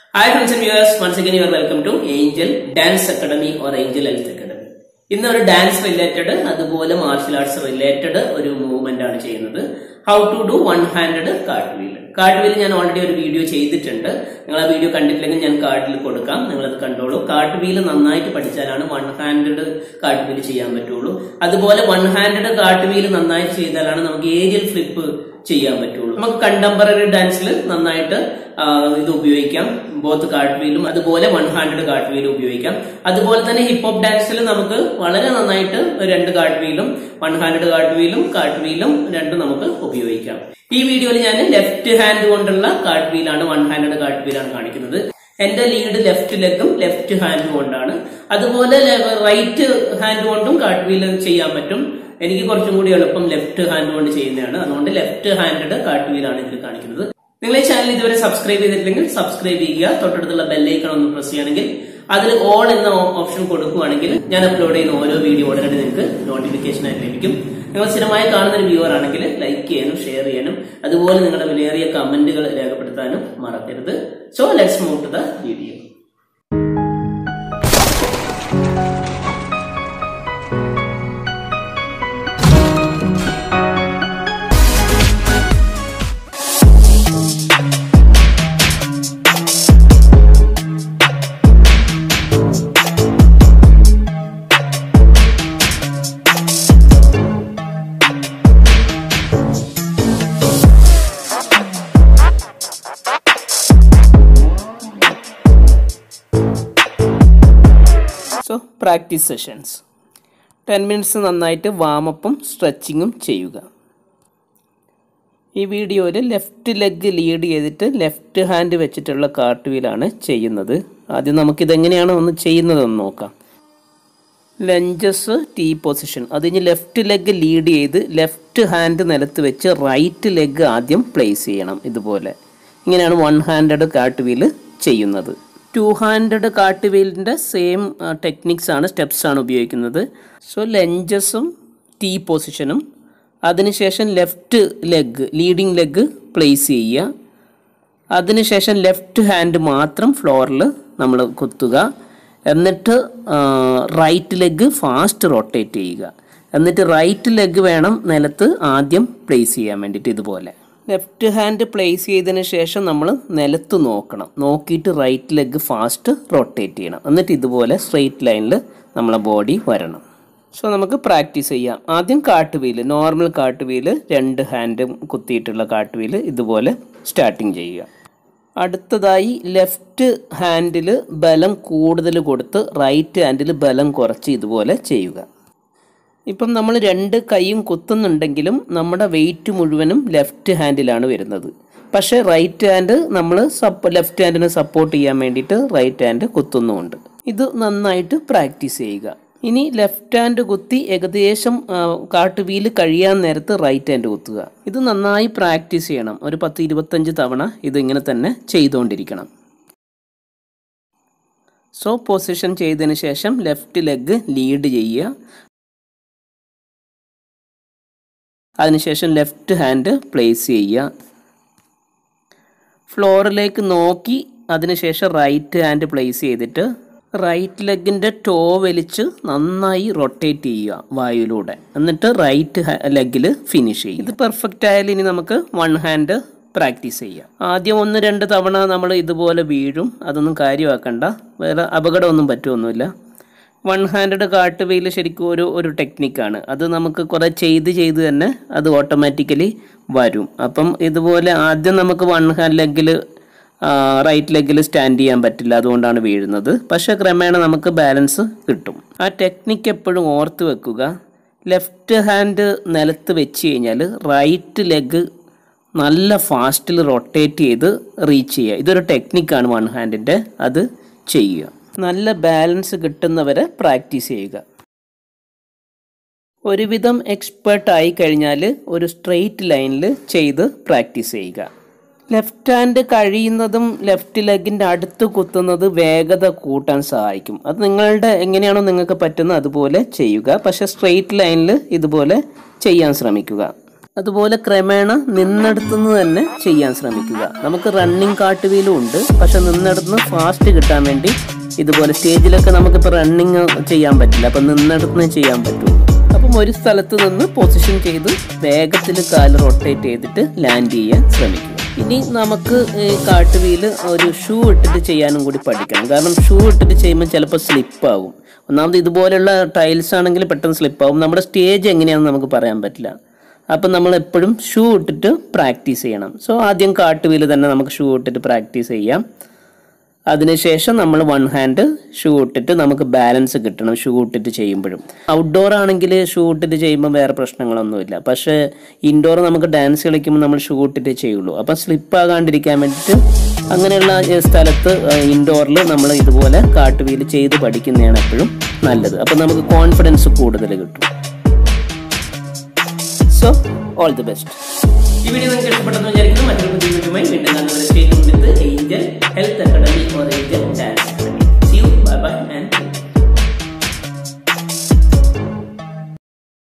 hi friends and viewers once again your welcome to Angel Dance Academy or Angel Health Academy ഇന്ന് ഒരു dance related അതുപോലെ martial arts related ഒരു movement ആണ് ചെയ്യുന്നത് how to do one handed cartwheel cartwheel ഞാൻ already ഒരു video ചെയ്തിട്ടുണ്ട് നിങ്ങൾ ആ വീഡിയോ കണ്ടിട്ടില്ലെങ്കിൽ ഞാൻ കാർഡിൽ കൊടുക്കാം നിങ്ങൾ അത് കണ്ടോളൂ കാർട്ട് വീൽ നന്നായിട്ട് പഠിച്ചാലാണ് വൺ ഹാൻഡഡ് കാർട്ട് വീൽ ചെയ്യാൻ പറ്റുള്ളൂ അതുപോലെ വൺ ഹാൻഡഡ് കാർട്ട് വീൽ നന്നായിട്ട് ചെയ്താലാണ് നമുക്ക് ഏരിയൽ ഫ്ലിപ്പ് ചെയ്യാൻ പറ്റുള്ളൂ നമുക്ക് കണ്ടംപററി ഡാൻസിൽ നന്നായിട്ട് ആ, ഇത് ഉപയോഗിക്കാം ബോത്ത് കാർട്ട് വീലും അതുപോലെ വൺ ഹാൻഡഡ് കാർട്ട് വീലും ഉപയോഗിക്കാം അതുപോലെ തന്നെ ഹിപ്പ് ഹോപ്പ് ഡാൻസിൽ നമുക്ക് വളരെ നന്നായിട്ട് രണ്ട് കാർട്ട് വീലും വൺ ഹാൻഡഡ് കാർട്ട് വീലും കാർട്ട് വീലും രണ്ടും നമുക്ക് ഉപയോഗിക്കാം ഈ വീഡിയോയിൽ ഞാൻ ലെഫ്റ്റ് ഹാൻഡ് കൊണ്ടുള്ള കാർട്ട് വീലാണ് വൺ ഹാൻഡഡ് കാർട്ട് വീലാണ് കാണിക്കുന്നത് എന്റെ ലീഡ് ലെഫ്റ്റ് ലെഗും ലെഫ്റ്റ് ഹാൻഡ് കൊണ്ടാണ് അതുപോലെ റൈറ്റ് ഹാൻഡ് കൊണ്ടും കാർട്ട് വീൽ ചെയ്യാൻ പറ്റും എനിക്ക് കുറച്ചും കൂടി എളുപ്പം ലെഫ്റ്റ് ഹാൻഡ് കൊണ്ട് ചെയ്യുന്നതാണ് അതുകൊണ്ട് ലെഫ്റ്റ് ഹാൻഡഡ് കാർട്ട് വീലാണ് ഇതിൽ കാണിക്കുന്നത് നിങ്ങൾ ഈ ചാനൽ ഇതുവരെ സബ്സ്ക്രൈബ് ചെയ്തിട്ടില്ലെങ്കിൽ സബ്സ്ക്രൈബ് ചെയ്യുക തൊട്ടടുത്തുള്ള ബെല്ലൈക്കൺ ഒന്ന് പ്രസ് ചെയ്യുകയാണെങ്കിൽ അതിൽ ഓൾ എന്ന ഓപ്ഷൻ കൊടുക്കുകയാണെങ്കിൽ ഞാൻ അപ്ലോഡ് ചെയ്യുന്ന ഓരോ വീഡിയോ ഉടനടി നിങ്ങൾക്ക് നോട്ടിഫിക്കേഷൻ ആയിട്ട് ലഭിക്കും നിങ്ങൾ സ്ഥിരമായി കാണുന്ന ഒരു വ്യൂവർ ആണെങ്കിൽ ലൈക്ക് ചെയ്യാനും ഷെയർ ചെയ്യാനും അതുപോലെ നിങ്ങളുടെ വിലയേറിയ കമന്റുകൾ രേഖപ്പെടുത്താനും മറക്കരുത് so let's move to the video so practice sessions ten minutes നന്നായിട്ട് വാമപ്പും സ്ട്രെച്ചിങ്ങും ചെയ്യുക ഈ വീഡിയോയിൽ ലെഫ്റ്റ് ലെഗ് ലീഡ് ചെയ്തിട്ട് ലെഫ്റ്റ് ഹാൻഡ് വെച്ചിട്ടുള്ള കാർട്ട് വീലാണ് ചെയ്യുന്നത് ആദ്യം നമുക്കിതെങ്ങനെയാണ് ഒന്ന് ചെയ്യുന്നതെന്ന് നോക്കാം ലഞ്ചസ് ടീ പൊസിഷൻ അത് കഴിഞ്ഞ് ലെഫ്റ്റ് ലെഗ് ലീഡ് ചെയ്ത് ലെഫ്റ്റ് ഹാൻഡ് നിലത്ത് വെച്ച് റൈറ്റ് ലെഗ് ആദ്യം പ്ലേസ് ചെയ്യണം ഇതുപോലെ ഇങ്ങനെയാണ് വൺ ഹാൻഡഡ് കാർട്ട് വീൽ ചെയ്യുന്നത് ടു ഹാൻഡഡ് കാർട്ട് വീലിൻ്റെ സെയിം ടെക്നിക്സ് ആണ് സ്റ്റെപ്സ് ആണ് ഉപയോഗിക്കുന്നത് സോ ലഞ്ചസും ടീ പൊസിഷനും അതിനുശേഷം left leg leading leg place ചെയ്യുക അതിനുശേഷം ലെഫ്റ്റ് ഹാൻഡ് മാത്രം ഫ്ലോറിൽ നമ്മൾ കുത്തുക എന്നിട്ട് റൈറ്റ് ലെഗ് ഫാസ്റ്റ് റൊട്ടേറ്റ് ചെയ്യുക എന്നിട്ട് റൈറ്റ് ലെഗ് വേണം നിലത്ത് ആദ്യം പ്ലേസ് ചെയ്യാൻ വേണ്ടിയിട്ട് ഇതുപോലെ ലെഫ്റ്റ് ഹാൻഡ് പ്ലേസ് ചെയ്തതിന് ശേഷം നമ്മൾ നിലത്ത് നോക്കണം നോക്കിയിട്ട് റൈറ്റ് ലെഗ് ഫാസ്റ്റ് റൊട്ടേറ്റ് ചെയ്യണം എന്നിട്ട് ഇതുപോലെ സ്ട്രെയിറ്റ് ലൈനിൽ നമ്മളെ ബോഡി വരണം സോ നമുക്ക് പ്രാക്ടീസ് ചെയ്യാം ആദ്യം cartwheel normal cartwheel രണ്ട് ഹാൻഡും കുത്തിയിട്ടുള്ള കാട്ട് വീല് ഇതുപോലെ സ്റ്റാർട്ടിങ് ചെയ്യുക അടുത്തതായി ലെഫ്റ്റ് ഹാൻഡിൽ ബലം കൂടുതൽ കൊടുത്ത് റൈറ്റ് ഹാൻഡിൽ ബലം കുറച്ച് ഇതുപോലെ ചെയ്യുക ഇപ്പം നമ്മൾ രണ്ട് കൈയും കുത്തുന്നുണ്ടെങ്കിലും നമ്മുടെ വെയിറ്റ് മുഴുവനും ലെഫ്റ്റ് ഹാൻഡിലാണ് വരുന്നത് പക്ഷേ റൈറ്റ് ഹാൻഡ് നമ്മൾ സപ്പ് ലെഫ്റ്റ് ഹാൻഡിനെ സപ്പോർട്ട് ചെയ്യാൻ വേണ്ടിയിട്ട് റൈറ്റ് ഹാൻഡ് കുത്തുന്നുമുണ്ട് ഇത് നന്നായിട്ട് പ്രാക്ടീസ് ചെയ്യുക ഇനി ലെഫ്റ്റ് ഹാൻഡ് കുത്തി ഏകദേശം കാട്ട് വീല് കഴിയാൻ നേരത്ത് റൈറ്റ് ഹാൻഡ് കുത്തുക ഇത് നന്നായി പ്രാക്ടീസ് ചെയ്യണം ഒരു പത്ത് ഇരുപത്തഞ്ച് തവണ ഇതിങ്ങനെ തന്നെ ചെയ്തുകൊണ്ടിരിക്കണം സോ പൊസിഷൻ ചെയ്തതിന് ശേഷം ലെഫ്റ്റ് ലെഗ് ലീഡ് ചെയ്യുക അതിനുശേഷം ലെഫ്റ്റ് ഹാൻഡ് പ്ലേസ് ചെയ്യുക ഫ്ലോറിലേക്ക് നോക്കി അതിനുശേഷം റൈറ്റ് ഹാൻഡ് പ്ലേസ് ചെയ്തിട്ട് റൈറ്റ് ലെഗിൻ്റെ ടോ വലിച്ച് നന്നായി റൊട്ടേറ്റ് ചെയ്യുക വായുവിലൂടെ എന്നിട്ട് റൈറ്റ് ലെഗിൽ ഫിനിഷ് ചെയ്യും ഇത് പെർഫെക്റ്റ് ആയാലും ഇനി നമുക്ക് വൺ ഹാൻഡ് പ്രാക്ടീസ് ചെയ്യാം ആദ്യം ഒന്ന് രണ്ട് തവണ നമ്മൾ ഇതുപോലെ വീഴും അതൊന്നും കാര്യമാക്കണ്ട വേറെ അപകടമൊന്നും പറ്റുമൊന്നുമില്ല വൺ ഹാൻഡഡ് കാട്ട് വെയിൽ ശരിക്കും ഒരു ഒരു ടെക്നിക്കാണ് അത് നമുക്ക് കുറേ ചെയ്ത് ചെയ്ത് തന്നെ അത് ഓട്ടോമാറ്റിക്കലി വരും അപ്പം ഇതുപോലെ ആദ്യം നമുക്ക് വൺ ഹാൻഡ് ലെഗിൽ റൈറ്റ് ലെഗിൽ സ്റ്റാൻഡ് ചെയ്യാൻ പറ്റില്ല അതുകൊണ്ടാണ് വീഴുന്നത് പക്ഷേ ക്രമേണ നമുക്ക് ബാലൻസ് കിട്ടും ആ ടെക്നിക്ക് എപ്പോഴും ഓർത്ത് വെക്കുക ലെഫ്റ്റ് ഹാൻഡ് നിലത്ത് വെച്ച് കഴിഞ്ഞാൽ റൈറ്റ് ലെഗ് നല്ല ഫാസ്റ്റിൽ റൊട്ടേറ്റ് ചെയ്ത് റീച്ച് ചെയ്യുക ഇതൊരു ടെക്നിക്കാണ് വൺ ഹാൻഡിൻ്റെ അത് ചെയ്യുക നല്ല ബാലൻസ് കിട്ടുന്നവരെ പ്രാക്ടീസ് ചെയ്യുക ഒരുവിധം എക്സ്പേർട്ട് ആയി കഴിഞ്ഞാൽ ഒരു സ്ട്രെയിറ്റ് ലൈനിൽ ചെയ്ത് പ്രാക്ടീസ് ചെയ്യുക ലെഫ്റ്റ് ഹാൻഡ് കഴിയുന്നതും ലെഫ്റ്റ് ലെഗിൻ്റെ അടുത്ത് കുത്തുന്നത് വേഗത കൂട്ടാൻ സഹായിക്കും അത് നിങ്ങളുടെ എങ്ങനെയാണോ നിങ്ങൾക്ക് പറ്റുന്നത് അതുപോലെ ചെയ്യുക പക്ഷെ സ്ട്രെയിറ്റ് ലൈനിൽ ഇതുപോലെ ചെയ്യാൻ ശ്രമിക്കുക അതുപോലെ ക്രമേണ നിന്നെടുത്തുനിന്ന് തന്നെ ചെയ്യാൻ ശ്രമിക്കുക നമുക്ക് റണ്ണിങ് കാട്ടുവീലും ഉണ്ട് പക്ഷെ നിന്നെടുത്തുനിന്ന് ഫാസ്റ്റ് കിട്ടാൻ വേണ്ടി ഇതുപോലെ സ്റ്റേജിലൊക്കെ നമുക്കിപ്പോൾ റണ്ണിങ് ചെയ്യാൻ പറ്റില്ല അപ്പം നിന്നെടുത്തുനിന്ന് ചെയ്യാൻ പറ്റുള്ളൂ അപ്പം ഒരു സ്ഥലത്ത് നിന്ന് പൊസിഷൻ ചെയ്ത് വേഗത്തിൽ കാല് റൊട്ടേറ്റ് ചെയ്തിട്ട് ലാൻഡ് ചെയ്യാൻ ശ്രമിക്കുക ഇനി നമുക്ക് ഈ കാട്ടുവീൽ ഒരു ഷൂ ഇട്ടിട്ട് ചെയ്യാനും കൂടി പഠിക്കണം കാരണം ഷൂ ഇട്ടിട്ട് ചെയ്യുമ്പോൾ ചിലപ്പോൾ സ്ലിപ്പാകും ഒന്നാമത് ഇതുപോലെയുള്ള ടൈൽസ് ആണെങ്കിൽ പെട്ടെന്ന് സ്ലിപ്പാകും നമ്മുടെ സ്റ്റേജ് എങ്ങനെയാണെന്ന് നമുക്ക് പറയാൻ പറ്റില്ല അപ്പം നമ്മൾ എപ്പോഴും ഷൂ ഇട്ടിട്ട് പ്രാക്ടീസ് ചെയ്യണം സോ ആദ്യം കാട്ടുവീൽ തന്നെ നമുക്ക് ഷൂ ഇട്ടിട്ട് പ്രാക്ടീസ് ചെയ്യാം അതിനുശേഷം നമ്മൾ വൺ ഹാൻഡ് ഷൂ ഇട്ടിട്ട് നമുക്ക് ബാലൻസ് കിട്ടണം ഷൂ ഇട്ടിട്ട് ചെയ്യുമ്പോഴും ഔട്ട്ഡോർ ആണെങ്കിൽ ഷൂ ഇട്ടിട്ട് ചെയ്യുമ്പോൾ വേറെ പ്രശ്നങ്ങളൊന്നുമില്ല പക്ഷേ ഇൻഡോർ നമുക്ക് ഡാൻസ് കളിക്കുമ്പോൾ നമ്മൾ ഷൂ ഇട്ടിട്ട് ചെയ്യുള്ളൂ അപ്പം സ്ലിപ്പ് ആകാണ്ടിരിക്കാൻ വേണ്ടിയിട്ട് അങ്ങനെയുള്ള ഏഹ്, സ്ഥലത്ത് ഇൻഡോറിൽ നമ്മൾ ഇതുപോലെ കാട്ടുവീൽ ചെയ്ത് പഠിക്കുന്നതാണ് എപ്പോഴും നല്ലത് അപ്പം നമുക്ക് കോൺഫിഡൻസ് കൂടുതൽ കിട്ടും സോ ഓൾ ദി ബെസ്റ്റ് ഈ വീഡിയോ നിങ്ങൾക്ക് ഇഷ്ടപ്പെട്ടെന്ന് വിചാരിക്കുന്നു മറ്റൊരു പുതിയ വീഡിയോയുമായി വീണ്ടും കാണുന്നത് state with Angel Health Academy or Angel